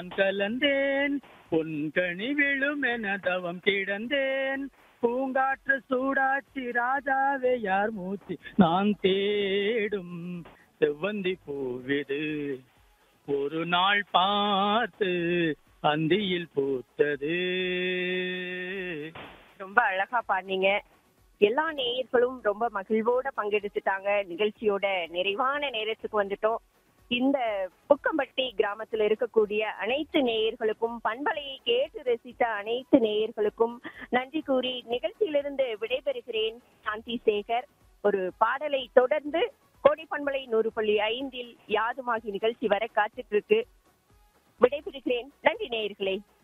நான் கலந்தேன் பொன்கனி விழும் என தவம் கிடந்தேன் பூங்காற்று சூடாச்சி ராஜாவே யார் மூச்சு நான் தேடும் செவ்வந்தி பூவிது ஒரு நாள் பார்த்து அந்தியில் பூத்தது ரொம்ப அழகா பாடினீங்க எல்லா நேயர்களும் ரொம்ப மகிழ்வோட பங்கெடுத்துட்டாங்க நிகழ்ச்சியோட நிறைவான நேரத்துக்கு வந்துட்டோம் இந்த புக்கம்பட்டி கிராமத்துல இருக்கக்கூடிய அனைத்து நேயர்களுக்கும் பண்பலையை கேட்டு ரசித்த அனைத்து நேயர்களுக்கும் நன்றி கூறி நிகழ்ச்சியிலிருந்து விடைபெறுகிறேன் சாந்தி சேகர் ஒரு பாடலை தொடர்ந்து கோடி பண்பலை நூறு புள்ளி ஐந்தில் யாதுமாகி நிகழ்ச்சி வர காத்துட்டு இருக்கு விடைபெறுகிறேன் நன்றி நேயர்களே